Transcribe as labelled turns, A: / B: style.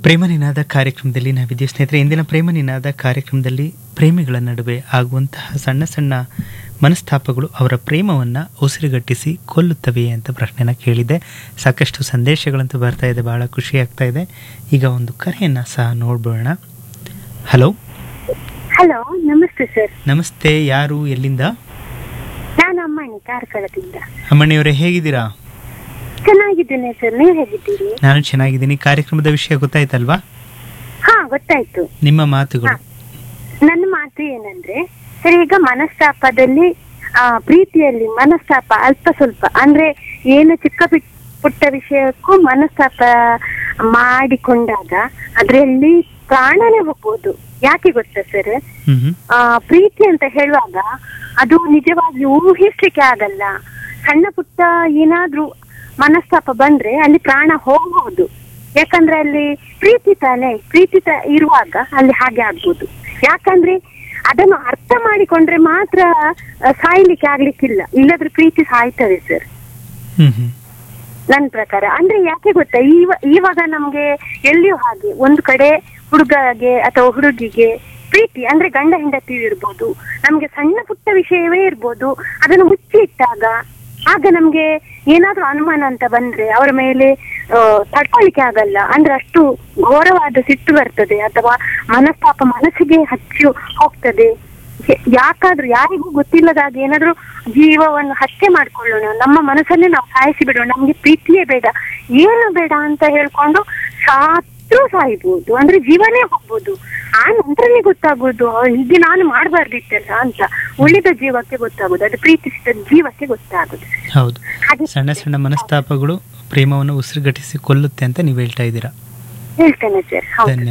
A: ಪ್ರೇಮ ನಿನಾದ ಕಾರ್ಯಕ್ರಮದಲ್ಲಿ ನಾವಿದ್ದೀವಿ ಸ್ನೇಹಿತರೆ ಇಂದಿನ ಪ್ರೇಮ ನಿನಾದ ಕಾರ್ಯಕ್ರಮದಲ್ಲಿ ಪ್ರೇಮಿಗಳ ನಡುವೆ ಆಗುವಂತಹ ಸಣ್ಣ ಸಣ್ಣ ಮನಸ್ತಾಪಗಳು ಅವರ ಪ್ರೇಮವನ್ನು ಉಸಿರುಗಟ್ಟಿಸಿ ಕೊಲ್ಲುತ್ತವೆ ಅಂತ ಪ್ರಶ್ನೆನ ಕೇಳಿದೆ ಸಾಕಷ್ಟು ಸಂದೇಶಗಳಂತೂ ಬರ್ತಾ ಇದೆ ಬಹಳ ಖುಷಿ ಆಗ್ತಾ ಇದೆ ಈಗ ಒಂದು ಕರೆಯನ್ನು ಸಹ ನೋಡ್ಬೋಣ ಹಲೋ
B: ಹಲೋ ನಮಸ್ತೆ ಸರ್
A: ನಮಸ್ತೆ ಯಾರು ಎಲ್ಲಿಂದ
B: ನಾನು ಅಮ್ಮಣ್ಣಿ ಕಾರ್ಕಳದಿಂದ
A: ಅಮ್ಮಣಿಯವರೇ ಹೇಗಿದ್ದೀರಾ
B: ಚೆನ್ನಾಗಿದ್ದೇನೆ ಸರ್ ನೀವು ಹೇಗಿದ್ದೀರಿ
A: ನಾನು ಚೆನ್ನಾಗಿದ್ದೀನಿ ಕಾರ್ಯಕ್ರಮದ ವಿಷಯ ಗೊತ್ತಾಯ್ತಲ್ವಾ
B: ಹಾ ಗೊತ್ತಾಯ್ತು
A: ನಿಮ್ಮ ಮಾತುಗಳು
B: ನನ್ನ ಮಾತು ಏನಂದ್ರೆ ಸರ್ ಈಗ ಮನಸ್ತಾಪದಲ್ಲಿ ಆ ಪ್ರೀತಿಯಲ್ಲಿ ಮನಸ್ತಾಪ ಅಲ್ಪ ಸ್ವಲ್ಪ ಅಂದ್ರೆ ಏನು ಚಿಕ್ಕ ಪಿಟ್- ಪುಟ್ಟ ವಿಷಯಕ್ಕೂ ಮನಸ್ತಾಪ ಮಾಡಿಕೊಂಡಾಗ ಅದರಲ್ಲಿ ಪ್ರಾಣನೇ ಹೋಗ್ಬೋದು ಯಾಕೆ ಗೊತ್ತಾ ಸರ್
A: ಹ್ಮ್ ಹ್ಮ್
B: ಆ ಪ್ರೀತಿ ಅಂತ ಹೇಳುವಾಗ ಅದು ನಿಜವಾಗಿ ಊಹಿಸ್ಲಿಕ್ಕೆ ಆಗಲ್ಲ ಸಣ್ಣ ಪುಟ್ಟ ಏನಾದ್ರೂ ಮನಸ್ತಾಪ ಬಂದ್ರೆ ಅಲ್ಲಿ ಪ್ರಾಣ ಹೋಗ್ಬೋದು ಯಾಕಂದ್ರೆ ಅಲ್ಲಿ ಪ್ರೀತಿ ತಾನೆ ಪ್ರೀತಿ ತ- ಇರುವಾಗ ಅಲ್ಲಿ ಹಾಗೆ ಆಗ್ಬೋದು ಯಾಕಂದ್ರೆ ಅದನ್ನು ಅರ್ಥ ಮಾಡಿಕೊಂಡ್ರೆ ಮಾತ್ರ ಆ, ಸಾಯ್ಲಿಕ್ಕೆ ಆಗ್ಲಿಕ್ಕಿಲ್ಲ ಇಲ್ಲದ್ರೆ ಪ್ರೀತಿ ಸಾಯ್ತದೆ ಸರ್
A: ಹ್ಮ್ ಹ್ಮ್
B: ನನ್ ಪ್ರಕಾರ ಅಂದ್ರೆ ಯಾಕೆ ಗೊತ್ತಾ ಈವ ಇವಾಗ ನಮ್ಗೆ ಎಲ್ಲಿಯೂ ಹಾಗೆ ಒಂದು ಕಡೆ ಹುಡುಗಗೆ ಅಥವಾ ಹುಡುಗಿಗೆ ಪ್ರೀತಿ ಅಂದ್ರೆ ಗಂಡ ಹೆಂಡತಿ ಇರ್ಬೋದು ನಮ್ಗೆ ಸಣ್ಣ ಪುಟ್ಟ ವಿಷಯವೇ ಇರ್ಬೋದು ಅದನ್ನು ಮುಚ್ಚಿ ಇಟ್ಟಾಗ ಆಗ ನಮ್ಗೆ ಏನಾದ್ರೂ ಅನುಮಾನ ಅಂತ ಬಂದ್ರೆ ಅವರ ಮೇಲೆ ಆ, ತಡ್ಕೊಳ್ಲಿಕ್ಕೆ ಆಗಲ್ಲ ಅಂದ್ರೆ ಅಷ್ಟು ಘೋರವಾದ ಸಿಟ್ಟು ಬರ್ತದೆ ಅಥವಾ ಮನಸ್ತಾಪ ಮನಸ್ಸಿಗೆ ಹಚ್ಚಿ ಹೋಗ್ತದೆ ಹೆ- ಯಾಕಾದ್ರೂ ಯಾರಿಗೂ ಗೊತ್ತಿಲ್ಲದಾಗ ಏನಾದ್ರೂ ಜೀವವನ್ನು ಹತ್ಯೆ ಮಾಡ್ಕೊಳ್ಳೋಣ ನಮ್ಮ ಮನಸ್ಸನ್ನೇ ನಾವು ಸಾಯಿಸಿ ಬಿಡೋಣ ನಮ್ಗೆ ಪ್ರೀತಿಯೇ ಬೇಡ ಏನು ಬೇಡ ಅಂತ ಹೇಳ್ಕೊಂಡು ಸಾತ್ರು ಸಾಯ್ಬೋದು ಅಂದ್ರೆ ಜೀವನೇ ಹೋಗ್ಬೋದು ಆ ನಂತರನೇ ಗೊತ್ತಾಗೋದು ಆ, ಹೀಗೆ ನಾನು ಮಾಡಬಾರ್ದಿತ್ತಲ್ಲ ಅಂತ ಉಳಿದ ಜೀವಕ್ಕೆ ಗೊತ್ತಾಗೋದು ಅದು ಪ್ರೀತಿಸಿದ ಜೀವಕ್ಕೆ ಗೊತ್ತಾಗೋದು
A: ಹೌದು
B: ಹಾಗೆ
A: ಸಣ್ಣ ಸಣ್ಣ ಮನಸ್ತಾಪಗಳು ಪ್ರೇಮವನ್ನು ಉಸಿರುಗಟ್ಟಿಸಿ ಕೊಲ್ಲುತ್ತೆ ಅಂತ ನೀವು ಹೇಳ್ತಾ ಇದ್ದೀರಾ
B: ಹೇಳ್ತೇನೆ ಸರ್ ಹೌದು
A: ಧನ್ಯವಾದ